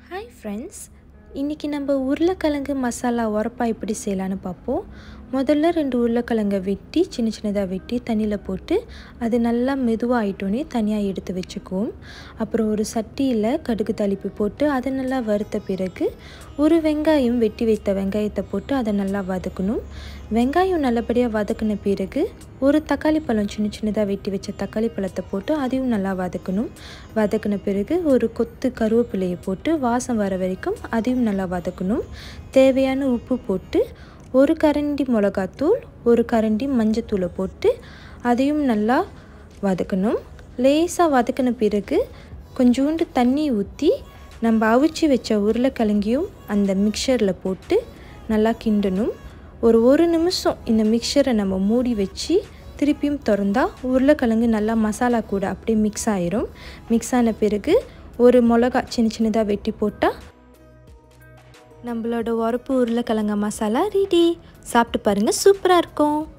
hi friends இன்றைக்கி நம்ம உருளைக்கிழங்கு மசாலா உரப்பா எப்படி செய்யலான்னு பார்ப்போம் முதல்ல ரெண்டு உருளைக்கிழங்கை வெட்டி சின்ன சின்னதாக வெட்டி தண்ணியில் போட்டு அது நல்லா மெதுவாக ஆயிட்டோன்னே தனியாக எடுத்து வச்சுக்குவோம் அப்புறம் ஒரு சட்டியில் கடுகு தாளிப்பு போட்டு அதை நல்லா வறுத்த பிறகு ஒரு வெங்காயம் வெட்டி வைத்த வெங்காயத்தை போட்டு அதை நல்லா வதக்கணும் வெங்காயம் நல்லபடியாக வதக்கின பிறகு ஒரு தக்காளி பழம் சின்ன சின்னதாக வெட்டி வச்ச தக்காளி பழத்தை போட்டு அதையும் நல்லா வதக்கணும் வதக்கின பிறகு ஒரு கொத்து கருவேப்பிலையை போட்டு வாசம் வர வரைக்கும் அதையும் நல்லா வதக்கணும் தேவையான உப்பு போட்டு ஒரு கரண்டி மிளகாத்தூள் ஒரு கரண்டி மஞ்சத்தூளை போட்டு அதையும் நல்லா வதக்கணும் லேசாக வதக்கின பிறகு கொஞ்சோண்டு தண்ணி ஊற்றி நம்ம அவிச்சு வச்ச உருளைக்கிழங்கையும் அந்த மிக்சரில் போட்டு நல்லா கிண்டணும் ஒரு ஒரு நிமிஷம் இந்த மிக்சரை நம்ம மூடி வச்சு திருப்பியும் திறந்தா உருளைக்கிழங்கு நல்லா மசாலா கூட அப்படியே மிக்ஸ் ஆயிரும் மிக்ஸ் ஆன பிறகு ஒரு மிளகா சின்ன சின்னதாக வெட்டி போட்டால் நம்மளோட உரப்பு உருளைக்கிழங்கு மசாலா ரெடி சாப்பிட்டு பாருங்கள் சூப்பராக இருக்கும்